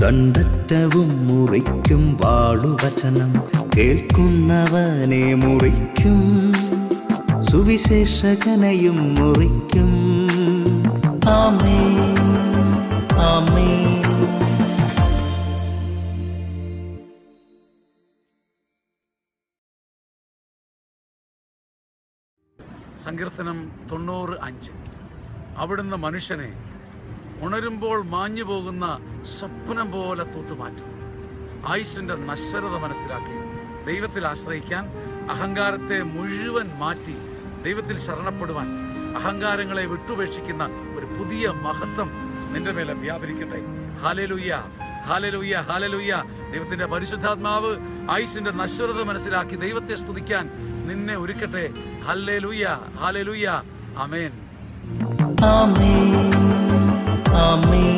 രണ്ടറ്റവും മുറിക്കും വാളുവചനം കേൾക്കുന്നവനെ മുറിക്കും സുവിശേഷകനെയും മുറിക്കും ആമേ ആമേ സങ്കീർത്തനം തൊണ്ണൂറ് അഞ്ച് അവിടുന്ന് മനുഷ്യനെ ഉണരുമ്പോൾ മാഞ്ഞു പോകുന്ന സ്വപ്നം പോലെ തൂത്തുമാറ്റും ആയുസിന്റെ നശ്വരത മനസ്സിലാക്കി ദൈവത്തിൽ ആശ്രയിക്കാൻ അഹങ്കാരത്തെ മുഴുവൻ മാറ്റി ദൈവത്തിൽ ശരണപ്പെടുവാൻ അഹങ്കാരങ്ങളെ വിട്ടുപേക്ഷിക്കുന്ന ഒരു പുതിയ മഹത്വം നിന്റെ മേലെ വ്യാപരിക്കട്ടെ ഹാലലുയ്യ ഹാലലുയ്യ ഹാലലുയ്യ ദൈവത്തിന്റെ പരിശുദ്ധാത്മാവ് ആയുസിന്റെ നശ്വരത മനസ്സിലാക്കി ദൈവത്തെ സ്തുതിക്കാൻ നിന്നെ ഒരുക്കട്ടെ ഹല്ലേലൂയ ഹാലലുയ്യ അമേൻ ആമേ ആമേ